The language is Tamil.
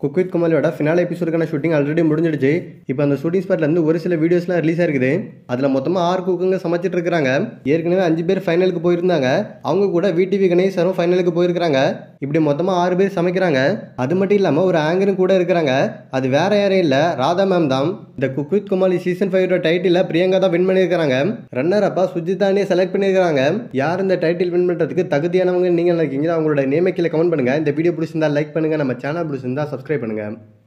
குக்வித் குமாலியோட ஃபினால எபிசோடுக்கான ஷூட்டிங் ஆல்ரெடி முடிஞ்சிடுச்சு இப்போ அந்த ஷூட்டிங் ஸ்பாட்ல இருந்து ஒரு சில வீடியோஸ்லாம் ரிலீஸ் ஆயிருக்குது அதில் மொத்தமாக ஆறு குக்குங்க சமைச்சிட்டு இருக்காங்க ஏற்கனவே அஞ்சு பேர் ஃபைனலுக்கு போயிருந்தாங்க அவங்க கூட விடிவி கணேசரும் ஃபைனலுக்கு போயிருக்காங்க இப்படி மொத்தமாக ஆறு பேர் சமைக்கிறாங்க அது மட்டும் இல்லாமல் ஒரு ஆங்கரும் கூட இருக்கிறாங்க அது வேற யாரும் இல்லை ராதா மேம் தான் இந்த குக்வித் குமாலி சீசன் ஃபைவோட டைட்டில் பிரியங்கா தான் வின் பண்ணியிருக்காங்க ரன்னர் அப்பா சுஜிதானே செலக்ட் பண்ணியிருக்காங்க யார் இந்த டைட்டில் வின் பண்ணுறதுக்கு தகுதியானவங்க நீங்கள் நினைக்கிறீங்க அவங்களோட நேமை கீழே கமெண்ட் பண்ணுங்க இந்த வீடியோ பிடிச்சிருந்தா லைக் பண்ணுங்க நம்ம சேனல் பிடிச்சிருந்தா சப்ஸ்கிரைப் பண்ணுங்க